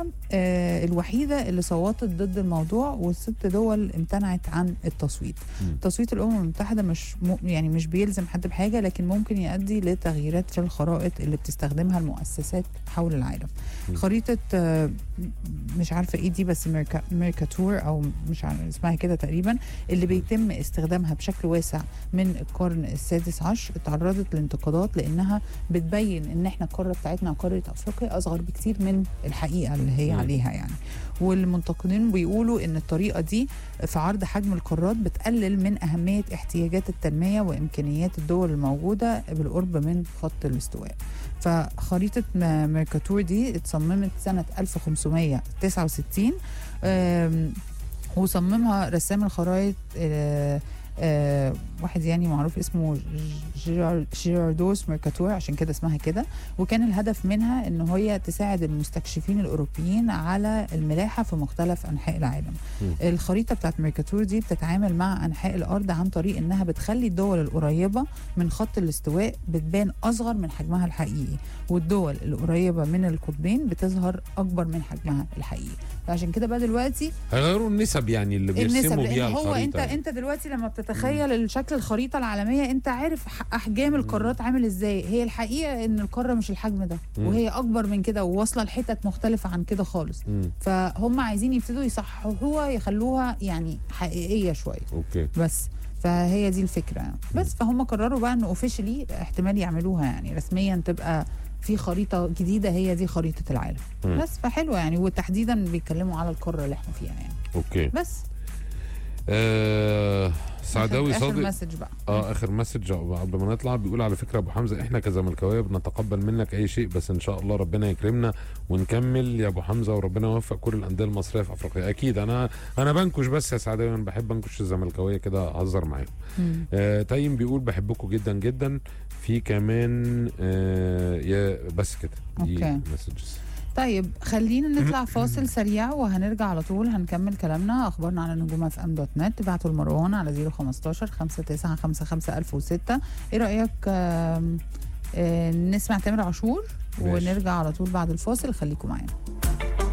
آه الوحيده اللي صوتت ضد الموضوع والست دول امتنعت عن التصويت مم. تصويت الامم المتحده مش م... يعني مش بيلزم حد بحاجه لكن ممكن يؤدي لتغييرات في الخرائط اللي بتستخدمها المؤسسات حول العالم مم. خريطه آه مش عارفه ايه دي بس ميركا... ميركاتور او مش عارفه اسمها كده تقريبا اللي بيتم استخدامها بشكل واسع من القرن السادس عشر اتعرضت لانتقادات لانها بتبين ان احنا القاره بتاعتنا قاره افريقيا اصغر بكتير من الحقيقه اللي هي مم. عليها يعني والمنتقدين بيقولوا ان الطريقه دي في عرض حجم القارات بتقلل من اهميه احتياجات التنميه وامكانيات الدول الموجوده بالقرب من خط الاستواء فخريطه م- ميركاتور دي اتصممت سنه 1569 آم، وصممها رسام الخرائط آه، آه، واحد يعني معروف اسمه جيرار- جيراردوس ميركاتور عشان كده اسمها كده وكان الهدف منها ان هي تساعد المستكشفين الاوروبيين على الملاحه في مختلف انحاء العالم مم. الخريطه بتاعت ميركاتور دي بتتعامل مع انحاء الارض عن طريق انها بتخلي الدول القريبه من خط الاستواء بتبان اصغر من حجمها الحقيقي والدول القريبه من القطبين بتظهر اكبر من حجمها الحقيقي فعشان كده بقى دلوقتي هيغيروا النسب يعني اللي النسب بيرسموا بيها لان هو الخريطه انت يعني. انت دلوقتي لما بتتخيل الشكل الخريطه العالميه انت عارف ح- احجام القارات عامل ازاي هي الحقيقه ان القاره مش الحجم ده مم. وهي اكبر من كده وواصله لحتت مختلفه عن كده خالص مم. فهم عايزين يبتدوا يصححوها يخلوها يعني حقيقيه شويه اوكي بس فهي دي الفكره يعني. بس فهم قرروا بقى ان اوفيشلي احتمال يعملوها يعني رسميا تبقى في خريطه جديده هي دي خريطه العالم مم. بس فحلوه يعني وتحديدا بيتكلموا على القاره اللي احنا فيها يعني اوكي بس آه سعداوي آخر- اخر صادق مسج بقى اه اخر مسج قبل ما نطلع بيقول على فكره ابو حمزه احنا كزملكاويه بنتقبل منك اي شيء بس ان شاء الله ربنا يكرمنا ونكمل يا ابو حمزه وربنا يوفق كل الانديه المصريه في افريقيا اكيد انا انا بنكش بس يا سعداوي انا بحب انكش الزملكاويه كده اهزر معاهم مم. آه تايم بيقول بحبكم جدا جدا في كمان آه يا بس كده دي أوكي. مسجز طيب خلينا نطلع فاصل سريع وهنرجع على طول هنكمل كلامنا اخبارنا على نجوم اف ام دوت نت ابعتوا لمروان على 015 5955 1006 ايه رايك آم، آه، نسمع تامر عاشور ماشي. ونرجع على طول بعد الفاصل خليكم معانا